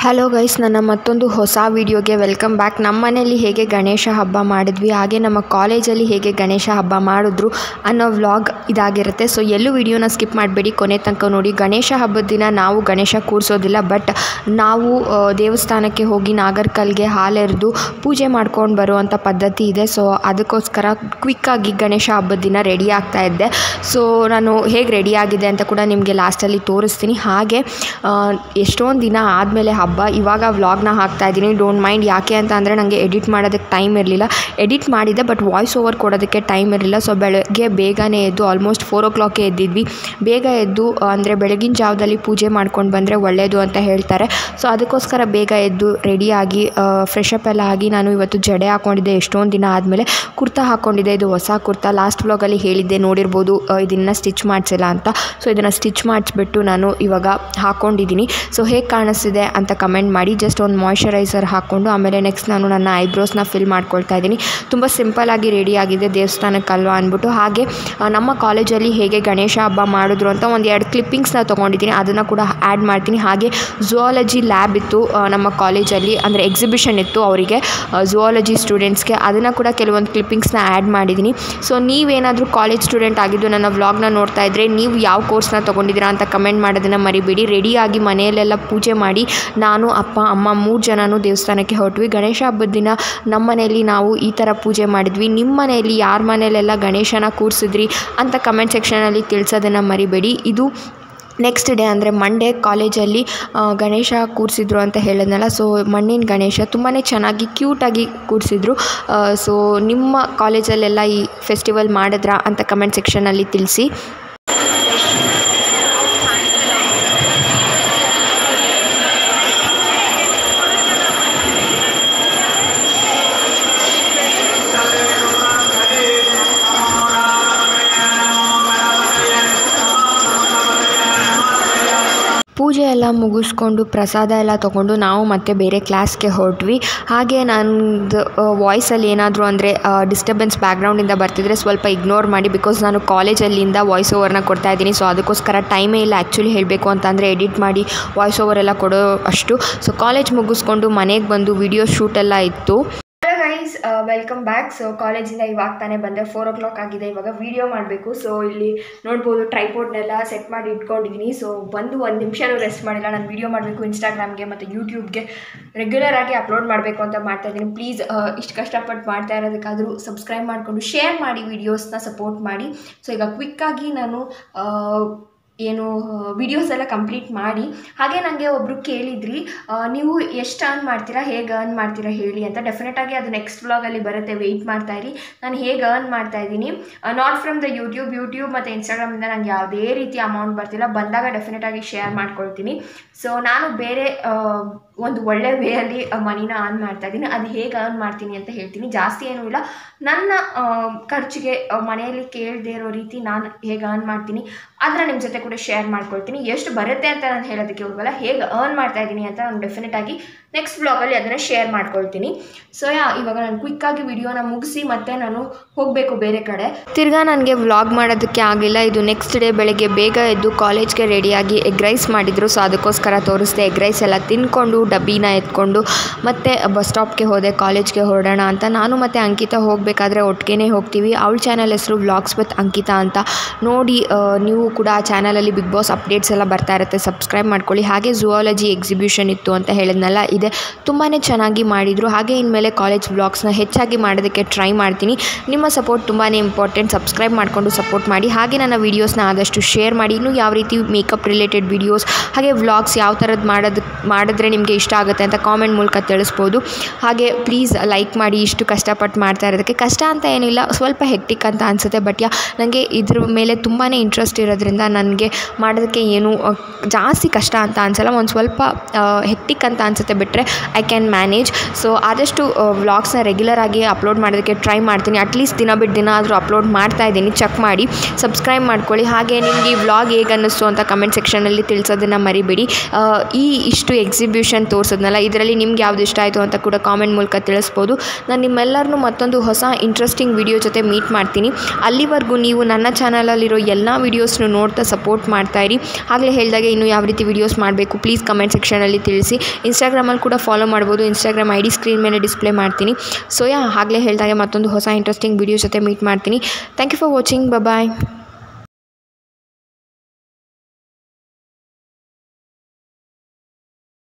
hello guys ನನ್ನ ಮತ್ತೊಂದು ಹೊಸ ವಿಡಿಯೋಗೆ ವೆಲ್ಕಮ್ ಬ್ಯಾಕ್ ನಮ್ಮ ಮನೆಯಲ್ಲಿ ಹೇಗೆ ಗಣೇಶ ಹಬ್ಬ ಮಾಡಿದ್ವಿ ಹಾಗೆ ನಮ್ಮ ಕಾಲೇಜಲ್ಲಿ ಹೇಗೆ ಗಣೇಶ ಹಬ್ಬ ಮಾಡಿದ್ರು ಅನ್ನೋ ವ್ಲಾಗ್ ಇದಾಗಿರುತ್ತೆ ಸೊ ಎಲ್ಲೂ ವಿಡಿಯೋನ ಸ್ಕಿಪ್ ಮಾಡಬೇಡಿ ಕೊನೆ ತನಕ ನೋಡಿ ಗಣೇಶ ಹಬ್ಬದ ದಿನ ನಾವು ಗಣೇಶ ಕೂರಿಸೋದಿಲ್ಲ ಬಟ್ ನಾವು ಆ, ದೇವಸ್ಥಾನಕ್ಕೆ ಹೋಗಿ ನಾಗರ್ಕಲ್ಗೆ ಹಾಲೆರೆದು ಪೂಜೆ ಮಾಡ್ಕೊಂಡು ಬರುವಂಥ ಪದ್ಧತಿ ಇದೆ ಸೊ ಅದಕ್ಕೋಸ್ಕರ ಕ್ವಿಕ್ಕಾಗಿ ಗಣೇಶ ಹಬ್ಬದ ದಿನ ರೆಡಿ ಆಗ್ತಾ ಇದ್ದೆ ಸೊ ನಾನು ಹೇಗೆ ರೆಡಿ ಆಗಿದೆ ಅಂತ ಕೂಡ ನಿಮಗೆ ಲಾಸ್ಟಲ್ಲಿ ತೋರಿಸ್ತೀನಿ ಹಾಗೆ ಆ, ಎಷ್ಟೊಂದು ದಿನ ಆದಮೇಲೆ ಹಬ್ಬ ಇವಾಗ ವ್ಲಾಗ್ನ ಹಾಕ್ತಾ ಇದ್ದೀನಿ ಡೋಂಟ್ ಮೈಂಡ್ ಯಾಕೆ ಅಂತ ಅಂದರೆ ನನಗೆ ಎಡಿಟ್ ಮಾಡೋದಕ್ಕೆ ಟೈಮ್ ಇರಲಿಲ್ಲ ಎಡಿಟ್ ಮಾಡಿದ್ದೆ ಬಟ್ ವಾಯ್ಸ್ ಓವರ್ ಕೊಡೋದಕ್ಕೆ ಟೈಮ್ ಇರಲಿಲ್ಲ ಸೊ ಬೆಳಗ್ಗೆ ಬೇಗನೆ ಎದ್ದು ಆಲ್ಮೋಸ್ಟ್ ಫೋರ್ ಓ ಕ್ಲಾಕ್ಗೆ ಎದ್ದಿದ್ವಿ ಬೇಗ ಎದ್ದು ಅಂದರೆ ಬೆಳಗಿನ ಜಾವದಲ್ಲಿ ಪೂಜೆ ಮಾಡ್ಕೊಂಡು ಬಂದರೆ ಒಳ್ಳೆಯದು ಅಂತ ಹೇಳ್ತಾರೆ ಸೊ ಅದಕ್ಕೋಸ್ಕರ ಬೇಗ ಎದ್ದು ರೆಡಿಯಾಗಿ ಫ್ರೆಶ್ ಅಪ್ ಎಲ್ಲ ಆಗಿ ನಾನು ಇವತ್ತು ಜಡೆ ಹಾಕ್ಕೊಂಡಿದ್ದೆ ಎಷ್ಟೊಂದು ದಿನ ಆದಮೇಲೆ ಕುರ್ತಾ ಹಾಕ್ಕೊಂಡಿದ್ದೆ ಇದು ಹೊಸ ಕುರ್ತಾ ಲಾಸ್ಟ್ ವ್ಲಾಗಲ್ಲಿ ಹೇಳಿದ್ದೆ ನೋಡಿರ್ಬೋದು ಆ, ಇದನ್ನು ಸ್ಟಿಚ್ ಮಾಡಿಸಿಲ್ಲ ಅಂತ ಸೊ ಇದನ್ನು ಸ್ಟಿಚ್ ಮಾಡಿಸ್ಬಿಟ್ಟು ನಾನು ಇವಾಗ ಹಾಕ್ಕೊಂಡಿದ್ದೀನಿ ಸೊ ಹೇಗೆ ಕಾಣಿಸ್ತಿದೆ ಅಂತ ಕಮೆಂಟ್ ಮಾಡಿ ಜಸ್ಟ್ ಒಂದು ಮಾಯ್ಶ್ಚರೈಸರ್ ಹಾಕ್ಕೊಂಡು ಆಮೇಲೆ ನೆಕ್ಸ್ಟ್ ನಾನು ನನ್ನ ಐಬ್ರೋಸ್ನ ಫಿಲ್ ಮಾಡ್ಕೊಳ್ತಾ ಇದ್ದೀನಿ ತುಂಬ ಸಿಂಪಲ್ಲಾಗಿ ರೆಡಿ ಆಗಿದೆ ದೇವಸ್ಥಾನಕ್ಕಲ್ವಾ ಅಂದ್ಬಿಟ್ಟು ಹಾಗೆ ಆ, ನಮ್ಮ ಕಾಲೇಜಲ್ಲಿ ಹೇಗೆ ಗಣೇಶ ಹಬ್ಬ ಮಾಡಿದ್ರು ಅಂತ ಒಂದು ಎರಡು ಕ್ಲಿಪ್ಪಿಂಗ್ಸ್ನ ತೊಗೊಂಡಿದ್ದೀನಿ ಅದನ್ನು ಕೂಡ ಆ್ಯಡ್ ಮಾಡ್ತೀನಿ ಹಾಗೆ ಝುವಾಲಜಿ ಲ್ಯಾಬ್ ಇತ್ತು ಆ, ನಮ್ಮ ಕಾಲೇಜಲ್ಲಿ ಅಂದರೆ ಎಕ್ಸಿಬಿಷನ್ ಇತ್ತು ಅವರಿಗೆ ಝುವಾಲಜಿ ಸ್ಟೂಡೆಂಟ್ಸ್ಗೆ ಅದನ್ನು ಕೂಡ ಕೆಲವೊಂದು ಕ್ಲಿಪ್ಪಿಂಗ್ಸ್ನ ಆ್ಯಡ್ ಮಾಡಿದ್ದೀನಿ ಸೊ ನೀವೇನಾದರೂ ಕಾಲೇಜ್ ಸ್ಟೂಡೆಂಟ್ ಆಗಿದ್ದು ನನ್ನ ವ್ಲಾಗ್ನ ನೋಡ್ತಾ ಇದ್ದರೆ ನೀವು ಯಾವ ಕೋರ್ಸ್ನ ತೊಗೊಂಡಿದ್ದೀರಾ ಅಂತ ಕಮೆಂಟ್ ಮಾಡೋದನ್ನು ಮರಿಬೇಡಿ ರೆಡಿಯಾಗಿ ಮನೆಯಲ್ಲೆಲ್ಲ ಪೂಜೆ ಮಾಡಿ ನಾನು ಅಪ್ಪ ಅಮ್ಮ ಮೂರು ಜನನೂ ದೇವಸ್ಥಾನಕ್ಕೆ ಹೊರಟ್ವಿ ಗಣೇಶ ಹಬ್ಬದ ದಿನ ನಮ್ಮ ಮನೆಯಲ್ಲಿ ನಾವು ಈ ಥರ ಪೂಜೆ ಮಾಡಿದ್ವಿ ನಿಮ್ಮ ಮನೆಯಲ್ಲಿ ಯಾರ ಮನೆಯಲ್ಲೆಲ್ಲ ಗಣೇಶನ ಕೂರಿಸಿದ್ರಿ ಅಂತ ಕಮೆಂಟ್ ಸೆಕ್ಷನಲ್ಲಿ ತಿಳಿಸೋದನ್ನು ಮರಿಬೇಡಿ ಇದು ನೆಕ್ಸ್ಟ್ ಡೇ ಅಂದರೆ ಮಂಡೇ ಕಾಲೇಜಲ್ಲಿ ಆ, ಗಣೇಶ ಕೂರಿಸಿದ್ರು ಅಂತ ಹೇಳಿದ್ನಲ್ಲ ಸೊ ಮಣ್ಣಿನ ಗಣೇಶ ತುಂಬಾ ಚೆನ್ನಾಗಿ ಕ್ಯೂಟಾಗಿ ಕೂರಿಸಿದ್ರು ಸೊ ನಿಮ್ಮ ಕಾಲೇಜಲ್ಲೆಲ್ಲ ಈ ಫೆಸ್ಟಿವಲ್ ಮಾಡಿದ್ರಾ ಅಂತ ಕಮೆಂಟ್ ಸೆಕ್ಷನಲ್ಲಿ ತಿಳಿಸಿ ಪೂಜೆ ಎಲ್ಲ ಮುಗಿಸ್ಕೊಂಡು ಪ್ರಸಾದ ಎಲ್ಲ ತೊಗೊಂಡು ನಾವು ಮತ್ತೆ ಬೇರೆ ಕ್ಲಾಸ್ಗೆ ಹೊರಟ್ವಿ ಹಾಗೆ ನಂದು ವಾಯ್ಸಲ್ಲಿ ಏನಾದರೂ ಅಂದರೆ ಡಿಸ್ಟರ್ಬೆನ್ಸ್ ಬ್ಯಾಕ್ಗ್ರೌಂಡಿಂದ ಬರ್ತಿದ್ರೆ ಸ್ವಲ್ಪ ಇಗ್ನೋರ್ ಮಾಡಿ ಬಿಕಾಸ್ ನಾನು ಕಾಲೇಜಲ್ಲಿಂದ ವಾಯ್ಸ್ ಓವರ್ನ ಕೊಡ್ತಾ ಇದ್ದೀನಿ ಸೊ ಅದಕ್ಕೋಸ್ಕರ ಟೈಮೇ ಇಲ್ಲ ಆ್ಯಕ್ಚುಲಿ ಹೇಳಬೇಕು ಅಂತ ಅಂದರೆ ಎಡಿಟ್ ಮಾಡಿ ವಾಯ್ಸ್ ಓವರ್ ಎಲ್ಲ ಕೊಡೋ ಅಷ್ಟು ಸೊ ಕಾಲೇಜ್ ಮುಗಿಸ್ಕೊಂಡು ಮನೆಗೆ ಬಂದು ವಿಡಿಯೋ ಶೂಟ್ ಎಲ್ಲ ಇತ್ತು hello guys welcome back so ಕಾಲೇಜಿಂದ ಇವಾಗ ತಾನೇ ಬಂದೆ ಫೋರ್ ಓ ಕ್ಲಾಕ್ ಆಗಿದೆ ಇವಾಗ ವಿಡಿಯೋ ಮಾಡಬೇಕು ಸೊ ಇಲ್ಲಿ ನೋಡ್ಬೋದು ಟ್ರೈಪೋರ್ಡ್ನೆಲ್ಲ ಸೆಟ್ ಮಾಡಿ ಇಟ್ಕೊಂಡಿದ್ದೀನಿ ಸೊ ಬಂದು ಒಂದು ನಿಮಿಷನೂ ರೆಸ್ಟ್ ಮಾಡಿಲ್ಲ ನಾನು ವಿಡಿಯೋ ಮಾಡಬೇಕು ಇನ್ಸ್ಟಾಗ್ರಾಮ್ಗೆ ಮತ್ತು ಯೂಟ್ಯೂಬ್ಗೆ ರೆಗ್ಯುಲರ್ ಆಗಿ ಅಪ್ಲೋಡ್ ಮಾಡಬೇಕು ಅಂತ ಮಾಡ್ತಾ ಇದ್ದೀನಿ ಪ್ಲೀಸ್ ಇಷ್ಟು ಕಷ್ಟಪಟ್ಟು ಮಾಡ್ತಾ ಇರೋದಕ್ಕಾದರೂ ಸಬ್ಸ್ಕ್ರೈಬ್ ಮಾಡಿಕೊಂಡು ಶೇರ್ ಮಾಡಿ ವೀಡಿಯೋಸ್ನ ಸಪೋರ್ಟ್ ಮಾಡಿ ಸೊ ಈಗ ಕ್ವಿಕ್ಕಾಗಿ ನಾನು ಆ, ಏನು ವಿಡಿಯೋಸ್ ಎಲ್ಲ ಕಂಪ್ಲೀಟ್ ಮಾಡಿ ಹಾಗೆ ನನಗೆ ಒಬ್ಬರು ಕೇಳಿದ್ರಿ ಆ, ನೀವು ಎಷ್ಟು ಅರ್ನ್ ಮಾಡ್ತೀರಾ ಹೇಗೆ ಅರ್ನ್ ಮಾಡ್ತೀರಾ ಹೇಳಿ ಅಂತ ಡೆಫಿನೆಟಾಗಿ ಅದು ನೆಕ್ಸ್ಟ್ ವ್ಲಾಗಲ್ಲಿ ಬರುತ್ತೆ ವೆಯ್ಟ್ ಮಾಡ್ತಾ ಇರಿ ನಾನು ಹೇಗೆ ಅರ್ನ್ ಮಾಡ್ತಾ ಇದ್ದೀನಿ not from the YouTube YouTube ಮತ್ತು ಇನ್ಸ್ಟಾಗ್ರಾಮಿಂದ ನನಗೆ ಯಾವುದೇ ರೀತಿ ಅಮೌಂಟ್ ಬರ್ತಿಲ್ಲ ಬಂದಾಗ ಡೆಫಿನೆಟಾಗಿ ಶೇರ್ ಮಾಡ್ಕೊಳ್ತೀನಿ ಸೊ ನಾನು ಬೇರೆ ಆ, ಒಂದು ಒಳ್ಳೆ ವೇಯಲ್ಲಿ ಮನಿನ ಅರ್ನ್ ಮಾಡ್ತಾ ಇದ್ದೀನಿ ಅದು ಹೇಗೆ ಅರ್ನ್ ಮಾಡ್ತೀನಿ ಅಂತ ಹೇಳ್ತೀನಿ ಜಾಸ್ತಿ ಏನೂ ಇಲ್ಲ ನನ್ನ ಆ, ಖರ್ಚಿಗೆ ಆ, ಮನೆಯಲ್ಲಿ ಕೇಳದೇ ಇರೋ ರೀತಿ ನಾನು ಹೇಗೆ ಅರ್ನ್ ಮಾಡ್ತೀನಿ ಅದನ್ನ ನಿಮ್ಮ ಜೊತೆ ಕೂಡ ಶೇರ್ ಮಾಡ್ಕೊಳ್ತೀನಿ ಎಷ್ಟು ಬರುತ್ತೆ ಅಂತ ನಾನು ಹೇಳೋದಕ್ಕೆ ಹೋಗಲ್ಲ ಹೇಗೆ ಅರ್ನ್ ಮಾಡ್ತಾ ಇದ್ದೀನಿ ಅಂತ ನಾನು ಡೆಫಿನೆಟ್ ಆಗಿ ನೆಕ್ಸ್ಟ್ ಬ್ಲಾಗಲ್ಲಿ ಅದನ್ನು ಶೇರ್ ಮಾಡ್ಕೊಳ್ತೀನಿ ಸೊ ಯಾ ಇವಾಗ ನಾನು ಕ್ವಿಕ್ಕಾಗಿ ವಿಡಿಯೋನ ಮುಗಿಸಿ ಮತ್ತೆ ನಾನು ಹೋಗಬೇಕು ಬೇರೆ ಕಡೆ ತಿರ್ಗಾ ನನಗೆ ವ್ಲಾಗ್ ಮಾಡೋದಕ್ಕೆ ಆಗಲಿಲ್ಲ ಇದು ನೆಕ್ಸ್ಟ್ ಡೇ ಬೆಳಗ್ಗೆ ಬೇಗ ಎದ್ದು ಕಾಲೇಜ್ಗೆ ರೆಡಿಯಾಗಿ ಎಗ್ ರೈಸ್ ಮಾಡಿದರು ಸೊ ಅದಕ್ಕೋಸ್ಕರ ತೋರಿಸ್ದೆ ಎಗ್ ರೈಸ್ ಎಲ್ಲ ತಿನ್ಕೊಂಡು ಡಬ್ಬಿನ ಎತ್ಕೊಂಡು ಮತ್ತೆ ಬಸ್ ಸ್ಟಾಪ್ಗೆ ಹೋದೆ ಕಾಲೇಜ್ಗೆ ಹೊರಡೋಣ ಅಂತ ನಾನು ಮತ್ತು ಅಂಕಿತಾ ಹೋಗಬೇಕಾದ್ರೆ ಒಟ್ಟಿಗೆ ಹೋಗ್ತೀವಿ ಅವಳ ಚಾನಲ್ ಹೆಸರು ವ್ಲಾಗ್ಸ್ ವಿತ್ ಅಂಕಿತಾ ಅಂತ ನೋಡಿ ಆ, ನೀವು ಕೂಡ ಆ ಚಾನಲಲ್ಲಿ ಬಿಗ್ ಬಾಸ್ ಅಪ್ಡೇಟ್ಸ್ ಎಲ್ಲ ಬರ್ತಾ ಇರುತ್ತೆ ಸಬ್ಸ್ಕ್ರೈಬ್ ಮಾಡ್ಕೊಳ್ಳಿ ಹಾಗೆ ಝುವಾಲಜಿ ಎಕ್ಸಿಬಿಷನ್ ಇತ್ತು ಅಂತ ಹೇಳಿದ್ನಲ್ಲ ಇದೆ ತುಂಬಾ ಚೆನ್ನಾಗಿ ಮಾಡಿದರು ಹಾಗೆ ಇನ್ಮೇಲೆ ಕಾಲೇಜ್ ವ್ಲಾಗ್ಸ್ನ ಹೆಚ್ಚಾಗಿ ಮಾಡೋದಕ್ಕೆ ಟ್ರೈ ಮಾಡ್ತೀನಿ ನಿಮ್ಮ ಸಪೋರ್ಟ್ ತುಂಬಾ ಇಂಪಾರ್ಟೆಂಟ್ ಸಬ್ಸ್ಕ್ರೈಬ್ ಮಾಡಿಕೊಂಡು ಸಪೋರ್ಟ್ ಮಾಡಿ ಹಾಗೆ ನನ್ನ ವೀಡಿಯೋಸ್ನ ಆದಷ್ಟು ಶೇರ್ ಮಾಡಿ ಇನ್ನೂ ಯಾವ ರೀತಿ ಮೇಕಪ್ ರಿಲೇಟೆಡ್ ವೀಡಿಯೋಸ್ ಹಾಗೆ ವ್ಲಾಗ್ಸ್ ಯಾವ ಥರದ್ದು ಮಾಡೋದು ಮಾಡಿದ್ರೆ ನಿಮಗೆ ಇಷ್ಟ ಆಗುತ್ತೆ ಅಂತ ಕಾಮೆಂಟ್ ಮೂಲಕ ತಿಳಿಸ್ಬೋದು ಹಾಗೆ ಪ್ಲೀಸ್ ಲೈಕ್ ಮಾಡಿ ಇಷ್ಟು ಕಷ್ಟಪಟ್ಟು ಮಾಡ್ತಾ ಇರೋದಕ್ಕೆ ಕಷ್ಟ ಅಂತ ಏನಿಲ್ಲ ಸ್ವಲ್ಪ ಹೆಕ್ಟಿಕ್ ಅಂತ ಅನಿಸುತ್ತೆ ಬಟ್ ಯಾ ನನಗೆ ಇದ್ರ ಮೇಲೆ ತುಂಬಾ ಇಂಟ್ರೆಸ್ಟ್ ಇರೋದ್ರಿಂದ ನನಗೆ ಮಾಡೋದಕ್ಕೆ ಏನು ಆ, ಜಾಸ್ತಿ ಕಷ್ಟ ಅಂತ ಅನಿಸಲ್ಲ ಒಂದು ಸ್ವಲ್ಪ ಹೆಕ್ಟಿಕ್ ಅಂತ ಅನಿಸುತ್ತೆ ಬಿಟ್ಟರೆ ಐ ಕ್ಯಾನ್ ಮ್ಯಾನೇಜ್ ಸೊ ಆದಷ್ಟು ವ್ಲಾಗ್ಸ್ನ ರೆಗ್ಯುಲರ್ ಆಗಿ ಅಪ್ಲೋಡ್ ಮಾಡೋದಕ್ಕೆ ಟ್ರೈ ಮಾಡ್ತೀನಿ ಅಟ್ಲೀಸ್ಟ್ ದಿನ ಬಿಟ್ಟು ದಿನ ಆದರೂ ಅಪ್ಲೋಡ್ ಮಾಡ್ತಾ ಇದ್ದೀನಿ ಚೆಕ್ ಮಾಡಿ ಸಬ್ಸ್ಕ್ರೈಬ್ ಮಾಡ್ಕೊಳ್ಳಿ ಹಾಗೆ ನಿಮಗೆ ಈ ವ್ಲಾಗ್ ಹೇಗೆ ಅನ್ನಿಸ್ತು ಅಂತ ಕಮೆಂಟ್ ಸೆಕ್ಷನಲ್ಲಿ ತಿಳಿಸೋದನ್ನು ಮರಿಬೇಡಿ ಆ, ಈ ಇಷ್ಟು ಎಕ್ಸಿಬಿಷನ್ ತೋರಿಸೋದ್ನಲ್ಲ ಇದರಲ್ಲಿ ನಿಮ್ಗೆ ಯಾವ್ದು ಇಷ್ಟ ಆಯಿತು ಅಂತ ಕೂಡ ಕಾಮೆಂಟ್ ಮೂಲಕ ತಿಳಿಸ್ಬೋದು ನಾನು ನಿಮ್ಮೆಲ್ಲರನ್ನೂ ಮತ್ತೊಂದು ಹೊಸ ಇಂಟ್ರೆಸ್ಟಿಂಗ್ ವಿಡಿಯೋ ಜೊತೆ ಮೀಟ್ ಮಾಡ್ತೀನಿ ಅಲ್ಲಿವರೆಗೂ ನೀವು ನನ್ನ ಚಾನಲಲ್ಲಿರೋ ಎಲ್ಲ ವೀಡಿಯೋಸ್ನು ವೀಡಿಯೋಸ್ನು ನೋಡ್ತಾ ಸಪೋರ್ಟ್ ಮಾಡ್ತಾಯಿರಿ ಆಗಲೇ ಹೇಳಿದಾಗೆ ಇನ್ನೂ ಯಾವ ರೀತಿ ವೀಡಿಯೋಸ್ ಮಾಡಬೇಕು ಪ್ಲೀಸ್ ಕಮೆಂಟ್ ಸೆಕ್ಷನಲ್ಲಿ ತಿಳಿಸಿ ಇನ್ಸ್ಟಾಗ್ರಾಮಲ್ಲಿ ಕೂಡ ಫಾಲೋ ಮಾಡ್ಬೋದು ಇನ್ಸ್ಟಾಗ್ರಾಮ್ ಐ ಡಿ ಸ್ಕ್ರೀನ್ ಮೇಲೆ ಡಿಸ್ಪ್ಲೇ ಮಾಡ್ತೀನಿ ಸೊ ಯಾ ಆಗಲೇ ಹೇಳಿದಾಗೆ ಮತ್ತೊಂದು ಹೊಸ ಇಂಟ್ರೆಸ್ಟಿಂಗ್ ವೀಡಿಯೋ ಜೊತೆ ಮೀಟ್ ಮಾಡ್ತೀನಿ thank you for watching bye